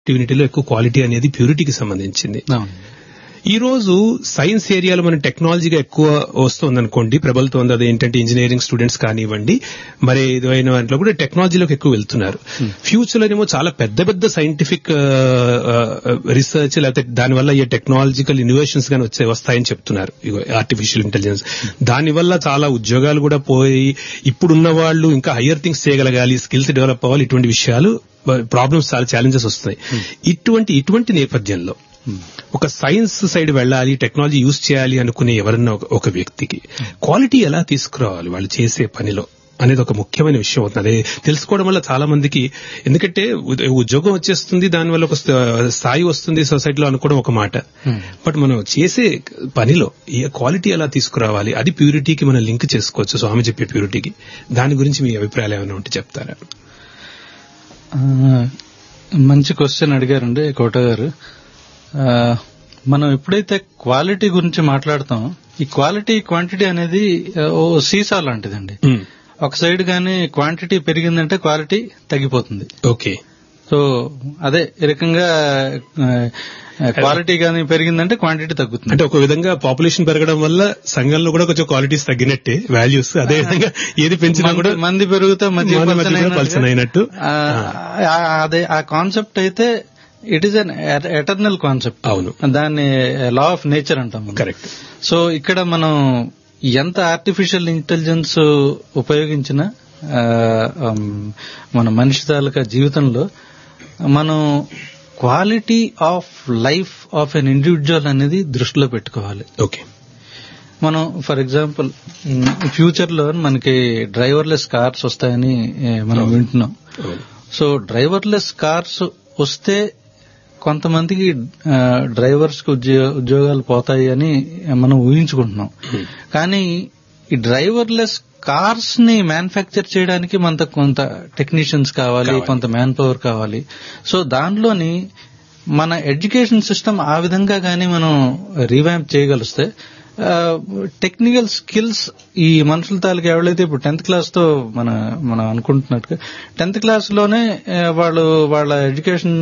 Objective యూనిటీలో ఎక్కువ quality అనేది ప్యూరిటీకి సంబంధించింది అవును ఈ రోజు సైన్స్ ఏరియాలో మన టెక్నాలజీగా ఎక్కువ వస్తుంది అనుకోండి ప్రబలుతోంది అది ఏంటంటే ఇంజనీరింగ్ స్టూడెంట్స్ కానివ్వండి మరి ఏదైన దాంట్లో కూడా టెక్నాలజీలోకి ఎక్కువ వెళ్తున్నారు ఫ్యూచర్ లోనేమో చాలా పెద్ద పెద్ద సైంటిఫిక్ రీసెర్చ్ లేకపోతే దానివల్ల అయ్యే టెక్నాలజికల్ ఇన్నోవేషన్స్ గానీ వచ్చే వస్తాయని చెప్తున్నారు ఆర్టిఫిషియల్ ఇంటెలిజెన్స్ దానివల్ల చాలా ఉద్యోగాలు కూడా పోయి ఇప్పుడున్న వాళ్ళు ఇంకా హయ్యర్ థింగ్స్ చేయగలగాలి స్కిల్స్ డెవలప్ అవ్వాలి ఇటువంటి విషయాలు ప్రాబ్లమ్స్ చాలా ఛాలెంజెస్ వస్తున్నాయి ఇటువంటి ఇటువంటి నేపథ్యంలో ఒక సైన్స్ సైడ్ వెళ్ళాలి టెక్నాలజీ యూజ్ చేయాలి అనుకునే ఎవరన్నా ఒక- ఒక వ్యక్తికి క్వాలిటీ ఎలా తీసుకురావాలి వాళ్ళు చేసే పనిలో అనేది ఒక ముఖ్యమైన విషయం అవుతుంది అదే తెలుసుకోవడం వల్ల చాలా మందికి ఎందుకంటే ఉ- ఉద్యోగం వచ్చేస్తుంది దానివల్ల ఒక స్థ- స్థాయి వస్తుంది సొసైటీలో అనుకోవడం ఒక మాట బట్ మనం చేసే పనిలో ఏ క్వాలిటీ ఎలా తీసుకురావాలి అది ప్యూరిటీకి మనం లింక్ చేసుకోవచ్చు స్వామి చెప్పే ప్యూరిటీకి దాని గురించి మీ అభిప్రాయాలు ఏమైనా ఉంటే చెప్తారా ఆ, మంచి క్వశ్చన్ అడిగారండి కోట గారు ఆ, మనం ఎప్పుడైతే క్వాలిటీ గురించి మాట్లాడతాం ఈ క్వాలిటీ క్వాంటిటీ అనేది ఆ, ఓ సీసా లాంటిదండి మ్మ్. ఒక సైడ్ గానీ క్వాంటిటీ పెరిగిందంటే క్వాలిటీ తగ్గిపోతుంది ఓకే సో అదే ఈ రకంగా క్వాలిటీ గానీ పెరిగిందంటే క్వాంటిటీ తగ్గుతుంది అంటే ఒక విధంగా పాపులేషన్ పెరగడం వల్ల సంఘంలో కూడా కొంచెం క్వాలిటీస్ తగ్గినట్టే వాల్యూస్ అదే విధంగా ఏది పెంచినా కూడా మంది- మంది పెరిగితే మధ్య మంది మధ్య కూడా పలచన అయినట్టు. అదే ఆ కాన్సెప్ట్ అయితే it is an eternal concept అవును దాన్ని లా ఆఫ్ నేచర్ అంటాం మనం. కరెక్ట్ సో ఇక్కడ మనం ఎంత ఆర్టిఫిషియల్ ఇంటెలిజెన్స్ ఉపయోగించినా ఆ, ఉమ్, మన మనిషి తాలూకా జీవితంలో మనం quality of life of an individual అనేది దృష్టిలో పెట్టుకోవాలి ఓకే మనం ఫర్ ఎగ్జాంపుల్ ఫ్యూచర్ లో మనకి డ్రైవర్లెస్ కార్స్ వస్తాయని ఏ, మనం వింటున్నాం అవును. సో డ్రైవర్లెస్ కార్స్ వస్తే కొంతమందికి డ్రైవర్స్ కి ఉద్యోగాలు పోతాయి అని మనం ఊహించుకుంటున్నాం కానీ ఈ డ్రైవర్లెస్ కార్స్ ని మ్యానుఫ్యాక్చర్ చేయడానికి మనకు కొంత టెక్నీషియన్స్ కావాలి కావాలి. కొంత మ్యాన్ పవర్ కావాలి సో దానిలోని మన ఎడ్యుకేషన్ సిస్టమ్ ఆ విధంగా గానీ మనం రీవ్యాంప్ చేయగలిస్తే టెక్నికల్ స్కిల్స్ ఈ మనుషుల తాలూకు ఎవరైతే ఇప్పుడు టెన్త్ క్లాస్ తో మన మనం అనుకుంటున్నట్టుగా టెన్త్ క్లాస్ లోనే ఆ, వాళ్ళు వాళ్ళ ఎడ్యుకేషన్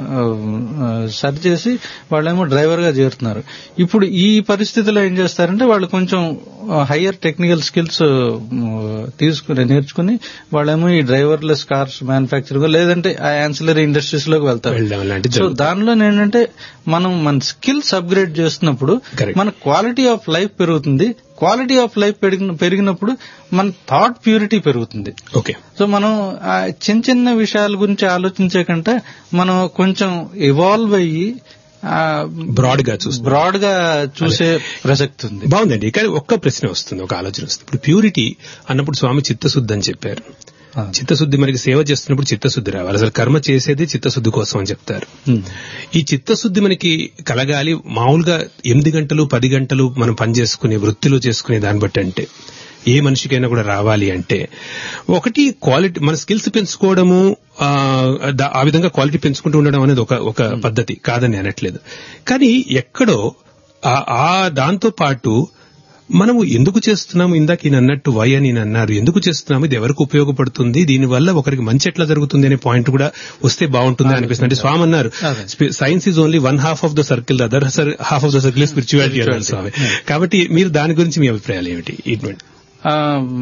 సరి చేసి వాళ్ళేమో డ్రైవర్ గా చేరుతున్నారు ఇప్పుడు ఈ పరిస్థితిలో ఏం చేస్తారంటే వాళ్ళు కొంచెం హయ్యర్ టెక్నికల్ స్కిల్స్ తీసుకుని నేర్చుకుని వాళ్ళేమో ఈ డ్రైవర్లెస్ కార్స్ మ్యానుఫ్యాక్చరింగ్ లేదంటే ఆ యాన్సిలరీ ఇండస్ట్రీస్ లోకి వెళ్తారు వెళ్ళడం అలాంటిది సో జరుగుతుంది. దానిలో ఏంటంటే మనం మన స్కిల్స్ అప్గ్రేడ్ చేస్తున్నప్పుడు Correct. మన క్వాలిటీ ఆఫ్ లైఫ్ పెరుగుతుంది క్వాలిటీ ఆఫ్ లైఫ్ పెరిగిన- పెరిగినప్పుడు మన థాట్ ప్యూరిటీ పెరుగుతుంది ఓకే సో మనం ఆ చిన్న చిన్న విషయాల గురించి ఆలోచించే కంటే మనం కొంచెం ఇవాల్వ్ అయ్యి బ్రాడ్ గా చూస్తాం బ్రాడ్ గా చూసే ప్రసక్తి ఉంది బాగుందండి కానీ ఒక్క ప్రశ్న వస్తుంది ఒక ఆలోచన వస్తుంది ఇప్పుడు ప్యూరిటీ అన్నప్పుడు స్వామి చిత్తశుద్ధి అని చెప్పారు ఆ. చిత్తశుద్ధి మనకి సేవ చేస్తున్నప్పుడు చిత్తశుద్ధి రావాలి అసలు కర్మ చేసేది చిత్తశుద్ధి కోసం అని చెప్తారు Hmm. ఈ చిత్తశుద్ధి మనకి కలగాలి మామూలుగా ఎనిమిది గంటలు పది గంటలు మనం పని చేసుకునే వృత్తిలో చేసుకునే దాన్ని బట్టి అంటే ఏ మనిషికైనా కూడా రావాలి అంటే ఒకటి క్వాలిటీ మన స్కిల్స్ పెంచుకోవడము ఆ, దా- ఆ విధంగా క్వాలిటీ పెంచుకుంటూ ఉండడం అనేది ఒక ఒక పద్ధతి కాదని అనట్లేదు కానీ ఎక్కడో ఆ- ఆ దాంతో పాటు మనము ఎందుకు చేస్తున్నాము ఇందాక ఈయన అన్నట్టు వై అని ఈయన అన్నారు ఎందుకు చేస్తున్నాము ఇది ఎవరికి ఉపయోగపడుతుంది దీనివల్ల ఒకరికి మంచి ఎట్లా జరుగుతుంది అనే పాయింట్ కూడా వస్తే బాగుంటుంది అనిపిస్తుంది అంటే స్వామి అన్నారు అదే. Science is only one half of the circle other half of the circle spirituality అన్నారు స్వామి కాబట్టి మీరు దాని గురించి మీ అభిప్రాయాలు ఏమిటి ఇటువంటి ఆ,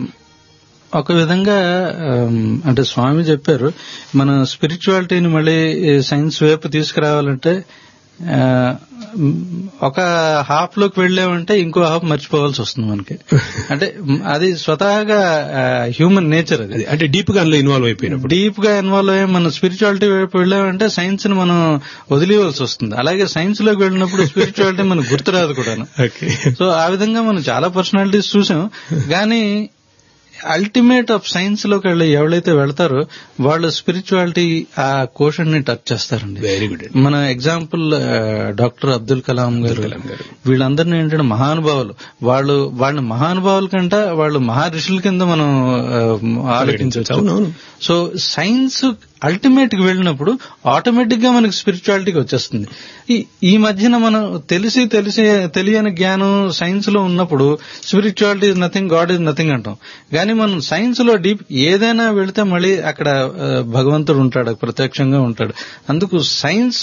ఒక విధంగా ఆమ్, అంటే స్వామి చెప్పారు మన స్పిరిచువాలిటీని మళ్ళీ సైన్స్ వైపు తీసుకురావాలంటే ఆ, మ్, ఒక హాఫ్ లోకి వెళ్ళామంటే ఇంకో హాఫ్ మర్చిపోవాల్సి వస్తుంది మనకి అంటే మ్, అది స్వతహాగా హ్యూమన్ నేచర్ అది అది అంటే డీప్ గా అందులో ఇన్వాల్వ్ అయిపోయినప్పుడు డీప్ గా ఇన్వాల్వ్ అయ్యి మన స్పిరిచువాలిటీ వైపు వెళ్ళామంటే సైన్స్ ని మనం వదిలేయవలసి వస్తుంది అలాగే సైన్స్ లోకి వెళ్ళినప్పుడు స్పిరిచువాలిటీ మనకు గుర్తురాదు కూడాను ఓకే సో ఆ విధంగా మనం చాలా పర్సనాలిటీస్ చూసాం కానీ అల్టిమేట్ ఆఫ్ సైన్స్ లోకి వెళ్ళి ఎవరైతే వెళ్తారో వాళ్ళు స్పిరిచువాలిటీ ఆ కోషన్ ని టచ్ చేస్తారండి వెరీ గుడ్ మన ఎగ్జాంపుల్ డాక్టర్ అబ్దుల్ కలాం గారు కలాం గారు. వీళ్ళందరినీ ఏంటంటే మహానుభావులు వాళ్ళు వాళ్ళ మహానుభావుల కంటే వాళ్ళు మహర్షుల కింద మనం ఆ, ఆలోచించవచ్చు అవునవును సో సైన్స్ అల్టిమేట్ కి వెళ్ళినప్పుడు ఆటోమేటిక్ గా మనకి స్పిరిచువాలిటీకి వచ్చేస్తుంది ఈ ఈ మధ్యన మనం తెలిసి తెలిసి తెలియని జ్ఞానం సైన్స్ లో ఉన్నప్పుడు spirituality is nothing God is nothing అంటాం కానీ మనం సైన్స్ లో డీప్ ఏదైనా వెళితే మళ్ళీ అక్కడ ఆ, భగవంతుడు ఉంటాడు ప్రత్యక్షంగా ఉంటాడు అందుకు సైన్స్